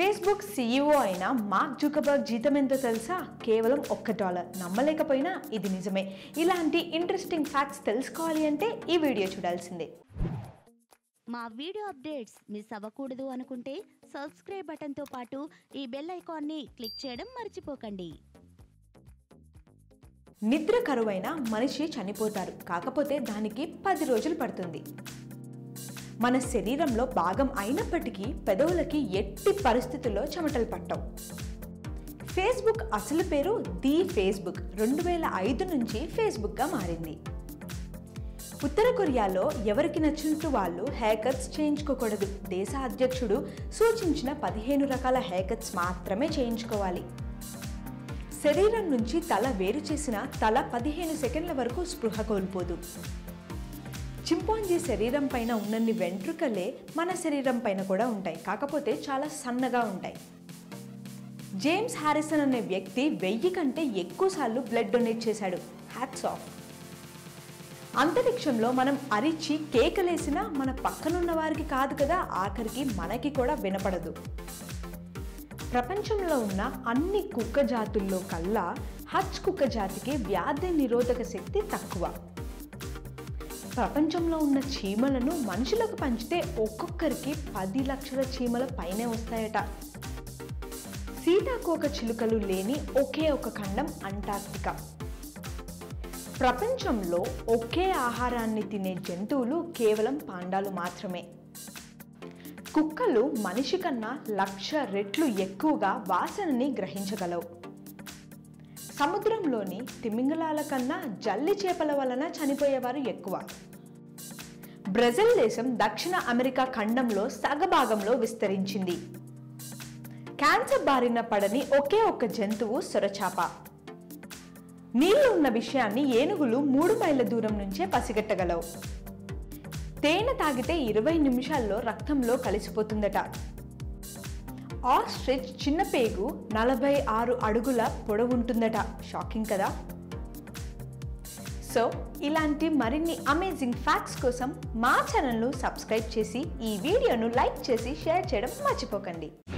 Facebook CEO అయిన Mark Zuckerberg జీతం ఎంతో తెలుసా కేవలం ఒక్క డాలర్ నమ్మలేకపోయినా ఇది నిజమే ఇలాంటి ఇంట్రెస్టింగ్ ఫ్యాక్ట్స్ తెలుసుకోవాలి అంటే ఈ వీడియో చూడాల్సిందే మా వీడియో అప్డేట్స్ మిస్ అవ్వకూడదు అనుకుంటే సబ్స్క్రైబ్ బటన్తో పాటు ఈ బెల్ ఐకాన్ని క్లిక్ చేయడం మర్చిపోకండి నిద్ర కరువైన మనిషి చనిపోతారు కాకపోతే దానికి పది రోజులు పడుతుంది మన శరీరంలో భాగం అయినప్పటికీ పెదవులకి ఎట్టి పరిస్థితుల్లో చెమటలు పట్టవు ఫేస్బుక్ అసలు పేరు ది ఫేస్బుక్ రెండు వేల ఐదు నుంచి ఫేస్బుక్గా మారింది ఉత్తర కొరియాలో ఎవరికి నచ్చినట్టు వాళ్ళు హెయిర్ కట్స్ చేయించుకోకూడదు దేశ అధ్యక్షుడు సూచించిన పదిహేను రకాల హెయిర్ కట్స్ మాత్రమే చేయించుకోవాలి శరీరం నుంచి తల వేరు చేసిన తల పదిహేను సెకండ్ల వరకు స్పృహ కోల్పోదు చింపాంజీ శరీరం పైన ఉన్నన్ని వెంట్రుకలే మన శరీరం పైన కూడా ఉంటాయి కాకపోతే చాలా సన్నగా ఉంటాయి జేమ్స్ హారిసన్ అనే వ్యక్తి వెయ్యి కంటే ఎక్కువసార్లు బ్లడ్ డొనేట్ చేశాడు హ్యాట్స్ ఆఫ్ అంతరిక్షంలో మనం అరిచి కేకలేసినా మన పక్కనున్న వారికి కాదు కదా ఆఖరికి మనకి కూడా వినపడదు ప్రపంచంలో ఉన్న అన్ని కుక్క జాతుల్లో కల్లా హచ్ కుక్క జాతికి వ్యాధి నిరోధక శక్తి తక్కువ ప్రపంచంలో ఉన్న చీమలను మనుషులకు పంచితే ఒక్కొక్కరికి పది లక్షల చీమల పైనే వస్తాయట సీతాకోక చిలుకలు లేని ఒకే ఒక ఖండం అంటార్క్టికా ప్రపంచంలో ఒకే ఆహారాన్ని తినే జంతువులు కేవలం పాండాలు మాత్రమే కుక్కలు మనిషి కన్నా లక్ష రెట్లు ఎక్కువగా వాసనని గ్రహించగలవు సముద్రంలోని తిమింగలాల కన్నా జల్లి చేపల వలన చనిపోయేవారు ఎక్కువ బ్రెజిల్ దేశం దక్షిణ అమెరికా ఖండంలో సగభాగంలో విస్తరించింది క్యాన్సర్ బారిన పడని ఒకే ఒక్క జంతువు సొరచాప నీళ్లు ఉన్న విషయాన్ని ఏనుగులు మూడు మైళ్ళ దూరం నుంచే పసిగట్టగలవు తేనె తాగితే ఇరవై నిమిషాల్లో రక్తంలో కలిసిపోతుందట ఆస్ట్రిచ్ చిన్న పేగు నలభై ఆరు అడుగుల పొడవుంటుందట షాకింగ్ కదా సో ఇలాంటి మరిన్ని అమేజింగ్ ఫ్యాక్ట్స్ కోసం మా ఛానల్ను సబ్స్క్రైబ్ చేసి ఈ వీడియోను లైక్ చేసి షేర్ చేయడం మర్చిపోకండి